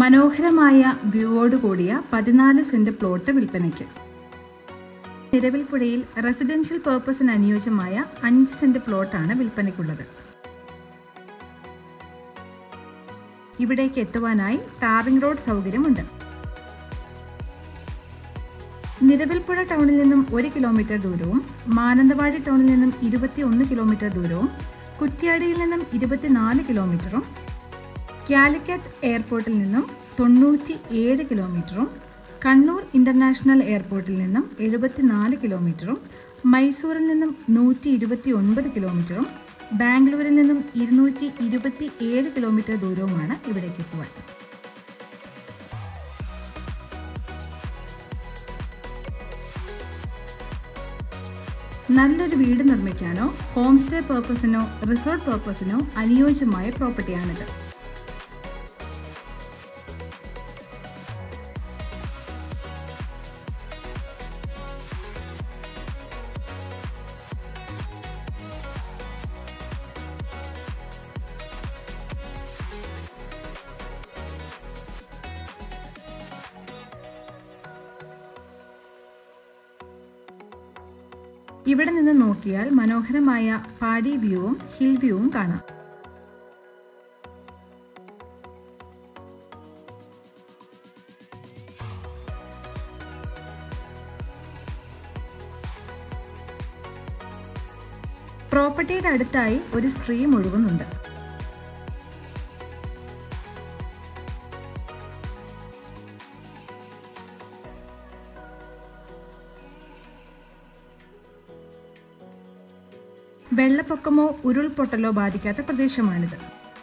മനോഹരമായ വ്യൂവോട് കൂടിയ പതിനാല് സെന്റ് പ്ലോട്ട് വിൽപ്പനയ്ക്ക് നിലവിൽപ്പുഴയിൽ റെസിഡൻഷ്യൽ പേർപ്പസിന് അനുയോജ്യമായ അഞ്ച് സെന്റ് പ്ലോട്ടാണ് വിൽപ്പനയ്ക്കുള്ളത് ഇവിടേക്ക് എത്തുവാനായി ടാറിംഗ് റോഡ് സൗകര്യമുണ്ട് നിലവിൽപ്പുഴ ടൗണിൽ നിന്നും ഒരു കിലോമീറ്റർ ദൂരവും മാനന്തവാടി ടൗണിൽ നിന്നും ഇരുപത്തിയൊന്ന് കിലോമീറ്റർ ദൂരവും കുറ്റ്യാടിയിൽ നിന്നും ഇരുപത്തിനാല് കിലോമീറ്ററും കാലിക്കറ്റ് എയർപോർട്ടിൽ നിന്നും തൊണ്ണൂറ്റി ഏഴ് കിലോമീറ്ററും കണ്ണൂർ ഇൻ്റർനാഷണൽ എയർപോർട്ടിൽ നിന്നും എഴുപത്തിനാല് കിലോമീറ്ററും മൈസൂരിൽ നിന്നും നൂറ്റി ഇരുപത്തി ഒൻപത് കിലോമീറ്ററും ബാംഗ്ലൂരിൽ നിന്നും ഇരുന്നൂറ്റി ഇരുപത്തി ഏഴ് കിലോമീറ്റർ ദൂരവുമാണ് ഇവിടേക്ക് എത്തുവാൻ നല്ലൊരു വീട് നിർമ്മിക്കാനോ ഹോം സ്റ്റേ പർപ്പസിനോ റിസോർട്ട് പർപ്പസിനോ അനുയോജ്യമായ പ്രോപ്പർട്ടിയാണിത് ഇവിടെ നിന്ന് നോക്കിയാൽ മനോഹരമായ പാടി വ്യൂവും ഹിൽ വ്യൂവും കാണാം പ്രോപ്പർട്ടിയുടെ അടുത്തായി ഒരു സ്ട്രീം ഒഴുകുന്നുണ്ട് വെള്ളപ്പൊക്കമോ ഉരുൾപൊട്ടലോ ബാധിക്കാത്ത പ്രദേശമാണിത്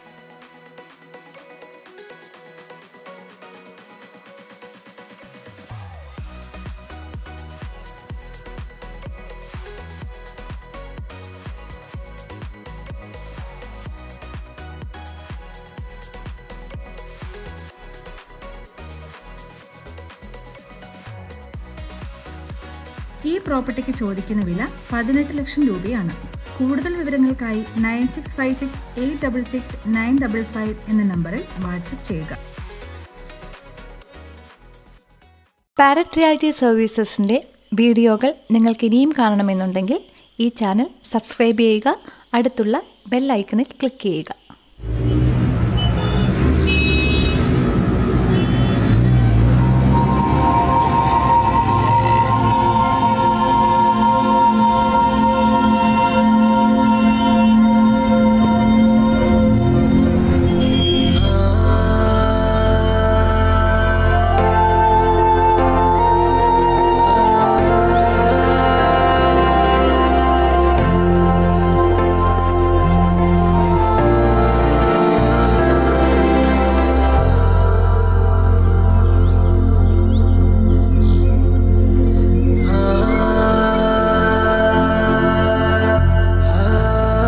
ഈ പ്രോപ്പർട്ടിക്ക് ചോദിക്കുന്ന വില പതിനെട്ട് ലക്ഷം രൂപയാണ് കൂടുതൽ വിവരങ്ങൾക്കായി nine six five six eight double six nine double five എന്ന നമ്പറിൽ വാട്സപ്പ് ചെയ്യുക പാരറ്റ് റിയാലിറ്റി സർവീസസിൻ്റെ വീഡിയോകൾ നിങ്ങൾക്ക് ഇനിയും കാണണമെന്നുണ്ടെങ്കിൽ ഈ ചാനൽ സബ്സ്ക്രൈബ് ചെയ്യുക അടുത്തുള്ള ബെൽ ഐക്കണിൽ ക്ലിക്ക് ചെയ്യുക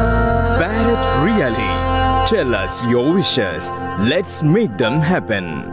Parrot Realty. Tell us your wishes. Let's make them happen.